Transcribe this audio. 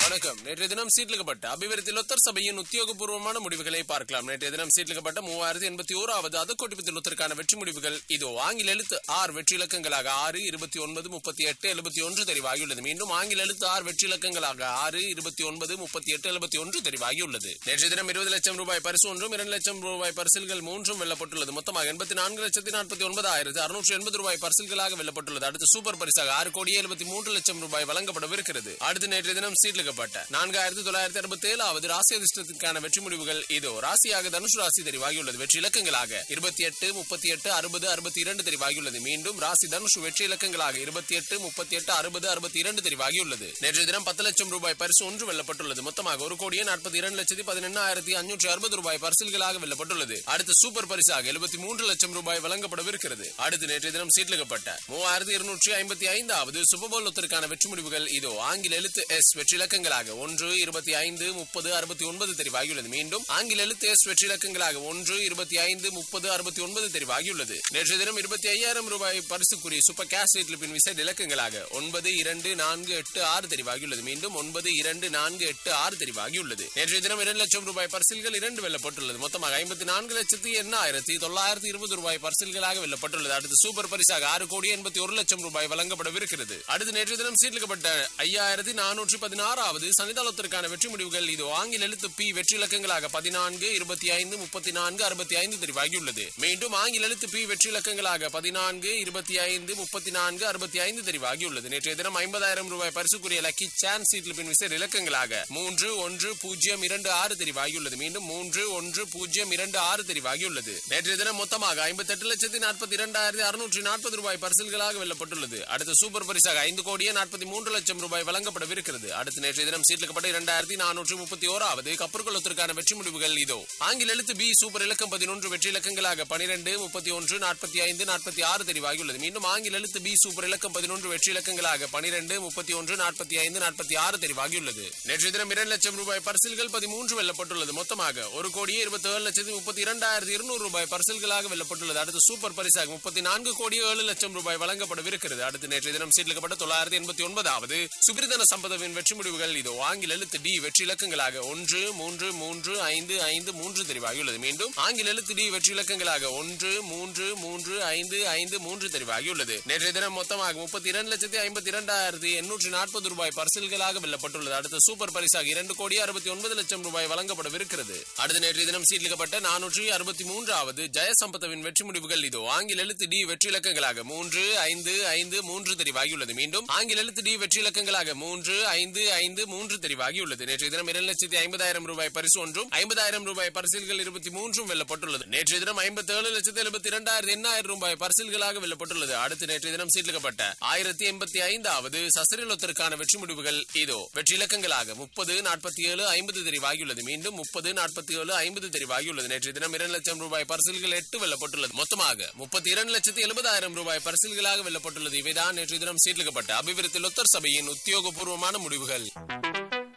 வணக்கம் நேற்றைய தினம் சீட்லிக்கப்பட்ட அபிவிருத்தி லொத்தர் சபையின் உத்தியோகபூர்வமான முடிவுகளை பார்க்கலாம் நேற்றைய தினம் சீட்லிக்கப்பட்ட மூவாயிரத்தி எண்பத்தி ஓராவது அதக்கோட்டிபத்தி லொத்தருக்கான வெற்றி முடிவுகள் இதோ ஆங்கில எழுத்து ஆறு வெற்றி இலக்கங்களாக ஆறு இருபத்தி ஒன்பது முப்பத்தி எட்டு எழுபத்தி ஒன்று தெரிவாகியுள்ளது மீண்டும் ஆங்கில எழுத்து ஆறு வெற்றி இலக்கங்களாக ஆறு இருபத்தி ஒன்பது முப்பத்தி எட்டு எழுபத்தி ஒன்று தெரிவாகியுள்ளது நேற்றைய தினம் இருபது லட்சம் ரூபாய் பரிசு ஒன்றும் இரண்டு லட்சம் ரூபாய் பரிசில்கள் மூன்றும் வெல்லப்பட்டுள்ளது மொத்தமாக எண்பத்தி நான்கு லட்சத்தி நாற்பத்தி ஒன்பதாயிரத்து அறுநூற்று எண்பது ரூபாய் பரிசில்களாக வெல்லப்பட்டுள்ளது அடுத்து சூப்பர் பரிசாக ஆறு கோடி எழுபத்தி மூன்று லட்சம் ரூபாய் வழங்கப்படவிருக்கிறது அடுத்து நேற்றைய தினம் சீட்லிக்கப்பட்ட நான்காயிரத்தி தொள்ளாயிரத்தி அறுபத்தி ஏழாவது ராசி அதிர்ஷ்டத்திற்கான வெற்றி முடிவுகள் இதோ ராசியாக தனுஷ் ராசி தெரிவாகியுள்ளது வெற்றி இலக்கங்களாக இருபத்தி எட்டு முப்பத்தி எட்டு அறுபது அறுபத்தி இரண்டு தெரிவாகியுள்ளது மீண்டும் ராசி தனுஷ் வெற்றி இலக்கங்களாக இருபத்தி எட்டு முப்பத்தி எட்டு அறுபது அறுபத்தி இரண்டு தெரிவாகியுள்ளது நேற்றைய தினம் பத்து லட்சம் ரூபாய் பரிசு ஒன்று வெல்லப்பட்டுள்ளது மொத்தமாக ஒரு கோடியே நாற்பத்தி இரண்டு லட்சத்தி பதினெண்ணாயிரத்தி அஞ்சூற்றி அறுபது ரூபாய் பரிசில்களாக வெல்லப்பட்டுள்ளது அடுத்து சூப்பர் பரிசாக எழுபத்தி மூன்று லட்சம் ரூபாய் வழங்கப்படவிருக்கிறது அடுத்து நேற்றைய தினம் சீட்லிக்கப்பட்ட மூவாயிரத்தி இருநூற்றி ஐம்பத்தி ஐந்தாவது சுபபோல் லொத்தருக்கான வெற்றி முடிவுகள் இதோ ஆங்கில எழுத்து எஸ் வெற்றி இலக்கங்களாக ஒன்று இருபத்தி ஐந்து முப்பது அறுபத்தி ஒன்பது தெரிவாகியுள்ளது மீண்டும் ஆங்கில எழுத்து எஸ் வெற்றி இலக்கங்களாக ஒன்று இருபத்தி ஐந்து முப்பது அறுபத்தி ஒன்பது தெரிவாகியுள்ளது நேற்றைய தினம் இருபத்தி ஐயாயிரம் ரூபாய் பரிசுக்குரிய சூப்பர் கேஷ் ரேட்டில் பின் விசேட இலக்கங்களாக ஒன்பது இரண்டு நான்கு எட்டு ஆறு தெரிவாகியுள்ளது மீண்டும் ஒன்பது இரண்டு நான்கு எட்டு ஆறு தெரிவாகியுள்ளது நேற்றைய தினம் இரண்டு லட்சம் ரூபாய் பரிசில்கள் இரண்டு வெல்லப்பட்டுள்ளது மொத்தமாக ஐம்பத்தி நான்கு லட்சத்தி எண்ணாயிரத்தி தொள்ளாயிரத்தி இருபது ரூபாய் பரிசில்களாக வெல்லப்பட்டுள்ளது அடுத்து சூப்பர் பரிசாக ஆறு கோடி எண்பத்தி ஒரு லட்சம் ரூபாய் வழங்கப்படவிருக்கிறது அடுத்து நேற்றைய தினம் சீட்லிக்கப்பட்ட ஐயாயிரத்தி நானூற்றி பதினாறாவது சனிதாளத்திற்கான வெற்றி முடிவுகள் இது ஆங்கில எழுத்து பி வெற்றி இலக்கங்களாக பதினான்கு இருபத்தி ஐந்து முப்பத்தி நான்கு அறுபத்தி ஐந்து தெரிவாகியுள்ளது மீண்டும் ஆங்கில எழுத்து பி வெற்றி இலக்கங்களாக பதினான்கு இருபத்தி ஐந்து முப்பத்தி நான்கு அறுபத்தி ஐந்து தெரிவாகியுள்ளது நேற்றைய தினம் ஐம்பதாயிரம் ரூபாய் பரிசுக்குரிய லக்கி சான்ஸ் சீட்டில் பின் விசேட இலக்கங்களாக மூன்று ஒன்று பூஜ்ஜியம் இரண்டு ஆறு தெரிவாகியுள்ளது மீண்டும் மூன்று ஒன்று பூஜ்ஜியம் இரண்டு ஆறு தெரிவாகியுள்ளது நேற்றைய தினம் மொத்தமாக ஐம்பத்தி எட்டு லட்சத்தி நாற்பத்தி இரண்டாயிரத்தி அறுநூற்றி நாற்பது ரூபாய் பரிசில்களாக வெல்லப்பட்டுள்ளது அடுத்து சூப்பர் பரிசாக ஐந்து கோடியே நாற்பத்தி மூன்று லட்சம் ரூபாய் வழங்கப்படவிருக்கிறது அடுத்து நேற்றைய தினம் சீட்லிக்கப்பட்ட இரண்டாயிரத்தி நானூற்று முப்பத்தி ஓராவது கப்பற்குளத்திற்கான வெற்றி முடிவுகள் இதோ ஆங்கில எழுத்து பி சூப்பர் இலக்கம் பதினொன்று வெற்றி இலக்கங்களாக பனிரெண்டு முப்பத்தி ஒன்று நாற்பத்தி ஐந்து நாற்பத்தி ஆறு தெரிவாகியுள்ளது மீண்டும் ஆங்கில எழுத்து பி சூப்பர் இலக்கம் பதினொன்று வெற்றி இலக்கங்களாக பனிரெண்டு முப்பத்தி ஒன்று நாற்பத்தி ஐந்து நாற்பத்தி ஆறு தெரிவாகியுள்ளது நேற்றைய தினம் இரண்டு லட்சம் ரூபாய் பரிசில்கள் பதிமூன்று வெல்லப்பட்டுள்ளது மொத்தமாக ஒரு கோடியே இருபத்தி ஏழு லட்சத்தி முப்பத்தி இரண்டாயிரத்தி இருநூறு ரூபாய் பரிசில்களாக வெல்லப்பட்டுள்ளது அடுத்து சூப்பர் பரிசாக முப்பத்தி நான்கு கோடி ஏழு லட்சம் ரூபாய் வழங்கப்படவிருக்கிறது அடுத்து நேற்றைய தினம் சீட்லிக்கப்பட்ட தொள்ளாயிரத்தி எண்பத்தி ஒன்பதாவது சுபிரிதன சம்பதவின் வெற்றி முடிவுகள் இதோ ஆங்கில எழுத்து டி வெற்றி இலக்கங்களாக ஒன்று மூன்று மூன்று ஐந்து ஐந்து மூன்று தெரிவாகியுள்ளது மீண்டும் ஆங்கில எழுத்து டி வெற்றி இலக்கங்களாக ஒன்று மூன்று மூன்று ஐந்து ஐந்து மூன்று தெரிவாகியுள்ளது நேற்றைய தினம் மொத்தமாக முப்பத்தி இரண்டு லட்சத்தி ஐம்பத்தி இரண்டாயிரத்தி எண்ணூற்றி நாற்பது ரூபாய் பரிசில்களாக வெல்லப்பட்டுள்ளது அடுத்த சூப்பர் பரிசாக இரண்டு கோடி அறுபத்தி ஒன்பது லட்சம் ரூபாய் வழங்கப்படவிருக்கிறது அடுத்த நேற்றைய தினம் சீட்லிக்கப்பட்ட நானூற்றி அறுபத்தி மூன்றாவது ஜெயசம்பத்தவின் வெற்றி முடிவுகள் இதோ ஆங்கில எழுத்து டி வெற்றி இலக்கங்களாக மூன்று ஐந்து ஐந்து மூன்று தெரிவாகியுள்ளது மீண்டும் ஆங்கில எழுத்து டி வெற்றி இலக்கங்களாக மூன்று ஐந்து ஐந்து மூன்று தெரிவாகியுள்ளது நேற்றைய தினம் இரண்டு லட்சத்தி ஐம்பதாயிரம் ரூபாய் பரிசு ஒன்றும் ஐம்பதாயிரம் ரூபாய் பரிசில்கள் இருபத்தி மூன்றும் வெல்லப்பட்டுள்ளது நேற்றைய தினம் ஐம்பத்தி ஏழு லட்சத்தி எழுபத்தி இரண்டாயிரத்தி எண்ணாயிரம் ரூபாய் பரிசில்களாக வெல்லப்பட்டுள்ளது அடுத்து நேற்றைய தினம் சீட்லிக்கப்பட்ட ஆயிரத்தி எண்பத்தி ஐந்தாவது சசரிலொத்தருக்கான வெற்றி முடிவுகள் இதோ வெற்றி இலக்கங்களாக முப்பது நாற்பத்தி ஏழு ஐம்பது தெரிவாகியுள்ளது மீண்டும் முப்பது நாற்பத்தி ஏழு ஐம்பது தெரிவாகியுள்ளது நேற்றைய தினம் இரண்டு லட்சம் ரூபாய் பரிசில்கள் எட்டு வெல்லப்பட்டுள்ளது மொத்தமாக முப்பத்தி இரண்டு லட்சத்தி எழுபதாயிரம் ரூபாய் பரிசில்களாக வெல்லப்பட்டுள்ளது இவைதான் நேற்றைய தினம் சீட்லிக்கப்பட்ட அபிவிருத்தி லொத்தர் சபையின் உத்தியோகபூர்வமான முடிவுகள்